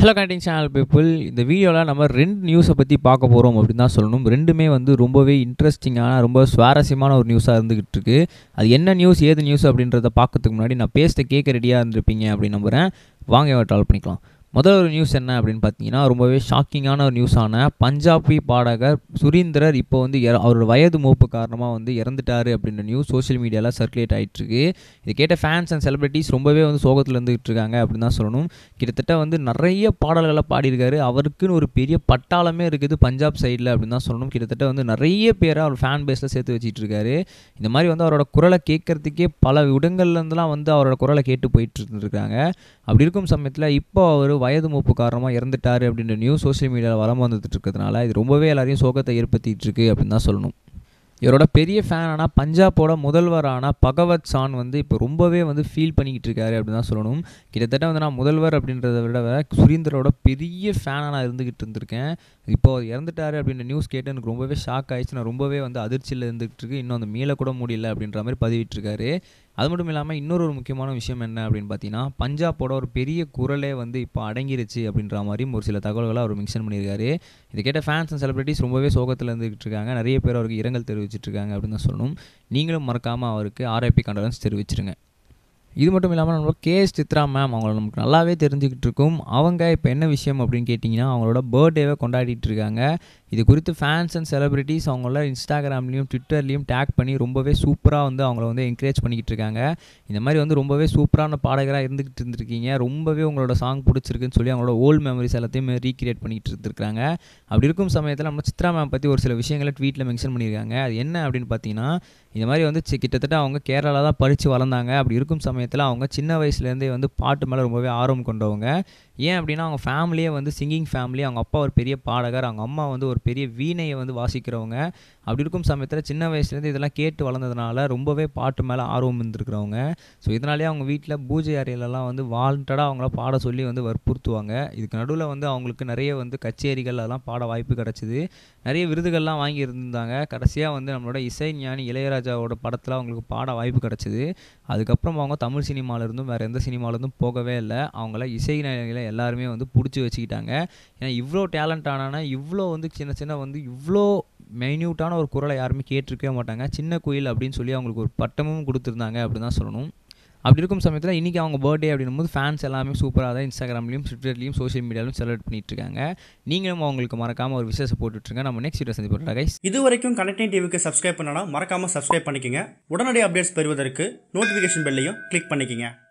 hello connecting channel people இந்த வீடியோவில் நம்ம ரெண்டு நியூஸை பற்றி பார்க்க போகிறோம் அப்படின்னு தான் சொல்லணும் ரெண்டுமே வந்து ரொம்பவே இன்ட்ரெஸ்டிங்கான ரொம்ப சுவாரஸ்யமான ஒரு நியூஸாக இருந்துகிட்டு இருக்கு அது என்ன நியூஸ் ஏது நியூஸ் அப்படின்றத பார்க்கறதுக்கு முன்னாடி நான் பேசிட்டு கேட்க ரெடியாக இருந்திருப்பீங்க அப்படின்னு நம்புகிறேன் வாங்க ட்ரால் பண்ணிக்கலாம் முதல் ஒரு நியூஸ் என்ன அப்படின்னு பார்த்தீங்கன்னா ரொம்பவே ஷாக்கிங்கான ஒரு நியூஸான பஞ்சாபி பாடகர் சுரீந்தரர் இப்போ வந்து இற- அவரோட வயது மூப்பு காரணமாக வந்து இறந்துட்டாரு அப்படின்ற நியூஸ் சோஷியல் மீடியாவில் சர்க்குலேட் ஆயிட்டு இருக்கு இது கேட்ட ஃபேன்ஸ் அண்ட் செலிபிரிட்டிஸ் ரொம்பவே வந்து சோகத்தில் இருந்துகிட்டு இருக்காங்க அப்படின்னு தான் சொல்லணும் கிட்டத்தட்ட வந்து நிறைய பாடல்களை பாடியிருக்காரு அவருக்குன்னு ஒரு பெரிய பட்டாளமே இருக்குது பஞ்சாப் சைடில் அப்படின்னு தான் சொல்லணும் கிட்டத்தட்ட வந்து நிறைய பேரை அவர் ஃபேன் பேஸில் சேர்த்து வச்சிட்டு இருக்காரு இந்த மாதிரி வந்து அவரோட குரலை கேட்கறதுக்கே பல இடங்கள்லேருந்துலாம் வந்து அவரோட குரலை கேட்டு போயிட்டு இருந்திருக்காங்க அப்படி இருக்கும் சமயத்தில் இப்போ அவர் வயது மூப்பு காரணமாக இறந்துட்டாரு அப்படின்ற நியூஸ் சோஷியல் மீடியாவில் வலம் வந்துட்டு இருக்கிறதுனால இது ரொம்பவே எல்லாரையும் சோகத்தை ஏற்படுத்திட்டு இருக்கு அப்படின்னு தான் சொல்லணும் இவரோட பெரிய ஃபேனான பஞ்சாபோட முதல்வரான பகவத் சான் வந்து இப்போ ரொம்பவே வந்து ஃபீல் பண்ணிக்கிட்டு இருக்காரு அப்படின்னு தான் சொல்லணும் கிட்டத்தட்ட வந்து நான் முதல்வர் அப்படின்றத விட சுரீந்தரோட பெரிய ஃபேனாக நான் இருந்துக்கிட்டு இருந்திருக்கேன் இப்போ அவர் இறந்துட்டாரு அப்படின்ற நியூஸ் கேட்டு எனக்கு ரொம்பவே ஷாக் ஆயிடுச்சு நான் ரொம்பவே வந்து அதிர்ச்சியில் இருந்துகிட்டு இருக்கு இன்னும் அந்த மீள கூட முடியல அப்படின்ற மாதிரி பதிவிட்டிருக்காரு அது மட்டும் இல்லாமல் இன்னொரு ஒரு முக்கியமான விஷயம் என்ன அப்படின்னு பார்த்தீங்கன்னா பஞ்சாபோட ஒரு பெரிய குரலே வந்து இப்போ அடங்கிருச்சு அப்படின்ற மாதிரியும் ஒரு சில தகவல்களை அவர் மென்ஷன் பண்ணியிருக்காரு இதை கேட்ட ஃபேன்ஸ் அண்ட் செலிபிரிட்டிஸ் ரொம்பவே சோகத்தில் இருந்துகிட்டு இருக்காங்க நிறைய பேர் அவருக்கு இரங்கல் தெரிவிச்சிட்டு இருக்காங்க அப்படின்னு தான் சொல்லணும் நீங்களும் மறக்காமல் அவருக்கு ஆர்ஐபி கண்டலன்ஸ் தெரிவிச்சிருங்க இது மட்டும் இல்லாமல் நம்மளோட கேஎஸ் சித்ரா மேம் அவங்கள நமக்கு நல்லாவே தெரிஞ்சுக்கிட்டு இருக்கும் அவங்க இப்போ என்ன விஷயம் அப்படின்னு கேட்டிங்கன்னா அவங்களோட பர்த்டேவை கொண்டாடிட்டு இருக்காங்க இது குறித்து ஃபேன்ஸ் அண்ட் செலிபிரிட்டிஸ் அவங்கள இன்ஸ்டாகிராம்லேயும் ட்விட்டர்லேயும் டேக் பண்ணி ரொம்பவே சூப்பராக வந்து அவங்கள வந்து என்கரேஜ் பண்ணிக்கிட்டு இருக்காங்க இந்த மாதிரி வந்து ரொம்பவே சூப்பரான பாடகராக இருந்துக்கிட்டு இருந்திருக்கீங்க ரொம்பவே உங்களோட சாங் பிடிச்சிருக்குன்னு சொல்லி அவங்களோட ஓல்டு மெமரிஸ் எல்லாத்தையும் ரீக்ரியேட் பண்ணிக்கிட்டு இருந்திருக்காங்க அப்படி இருக்கும் சமயத்தில் நம்ம சித்ரா மேம் பற்றி ஒரு சில விஷயங்களை ட்வீட்டில் மென்ஷன் பண்ணியிருக்காங்க அது என்ன அப்படின்னு பார்த்தீங்கன்னா இந்த மாதிரி வந்து சி- கிட்டத்தட்ட அவங்க கேரளாவில் தான் படித்து வளர்ந்தாங்க அப்படி இருக்கும் சமயத்தில் அவங்க சின்ன வயசுலேருந்தே வந்து பாட்டு மேலே ரொம்பவே ஆர்வம் கொண்டவங்க ஏன் அப்படின்னா அவங்க ஃபேமிலியே வந்து சிங்கிங் ஃபேமிலி அவங்க அப்பா ஒரு பெரிய பாடகர் அவங்க அம்மா வந்து ஒரு பெரிய வீணையை வந்து வாசிக்கிறவங்க அப்படி இருக்கும் சமயத்தில் சின்ன வயசுலேருந்து இதெல்லாம் கேட்டு வளர்ந்ததுனால ரொம்பவே பாட்டு மேலே ஆர்வம் இருந்திருக்கிறவங்க ஸோ இதனாலேயே அவங்க வீட்டில் பூஜை அறையிலலாம் வந்து வாலண்டடாக அவங்கள பாட சொல்லி வந்து வற்புறுத்துவாங்க இதுக்கு நடுவில் வந்து அவங்களுக்கு நிறைய வந்து கச்சேரிகள் அதெல்லாம் பாட வாய்ப்பு கிடச்சிது நிறைய விருதுகள்லாம் வாங்கி இருந்திருந்தாங்க கடைசியாக வந்து நம்மளோட இசை ஞானி இளையராஜாவோட படத்தில் அவங்களுக்கு பாட வாய்ப்பு கிடச்சிது அதுக்கப்புறம் அவங்க தமிழ் சினிமால இருந்தும் வேறு எந்த சினிமால இருந்தும் போகவே இல்லை அவங்கள இசை நிலையில் எல்லாருமே வந்து பிடிச்சி வச்சுக்கிட்டாங்க ஏன்னா இவ்வளோ டேலண்ட் ஆனானா இவ்வளோ வந்து சின்ன சின்ன வந்து இவ்வளோ மைன்யூட்டான ஒரு குரலை யாருமே கேட்டிருக்கவே மாட்டாங்க சின்ன குயில் அப்படின்னு சொல்லி அவங்களுக்கு ஒரு பட்டமும் கொடுத்துருந்தாங்க அப்படின்னு தான் சொல்லணும் அப்படி இருக்கும் சமயத்தில் இன்றைக்கி அவங்க பர்த்டே அப்படின்னும் போது ஃபேன்ஸ் எல்லாமே சூப்பராக தான் இன்ஸ்டாகிராம்லையும் ட்விட்டர்லையும் சோஷியல் மீடியாலையும் செலிப்ரேட் பண்ணிட்டு இருக்காங்க நீங்களும் அவங்களுக்கு மறக்காமல் ஒரு விசேஷம் போட்டுட்ருங்க நம்ம நெக்ஸ்ட் வீடியோ சந்தி போட்டுருக்கா கைஸ் இது வரைக்கும் கனெக்டிங் டிவிக்கு சப்ஸ்கிரைப் பண்ணனா மறக்காம சப்ஸ்கிரைப் பண்ணிக்கங்க உடனடி அப்டேட்ஸ் பெறுவதற்கு நோட்டிஃபிகேஷன் பெல்லையும் கிளிக் பண்ணிக்கங்க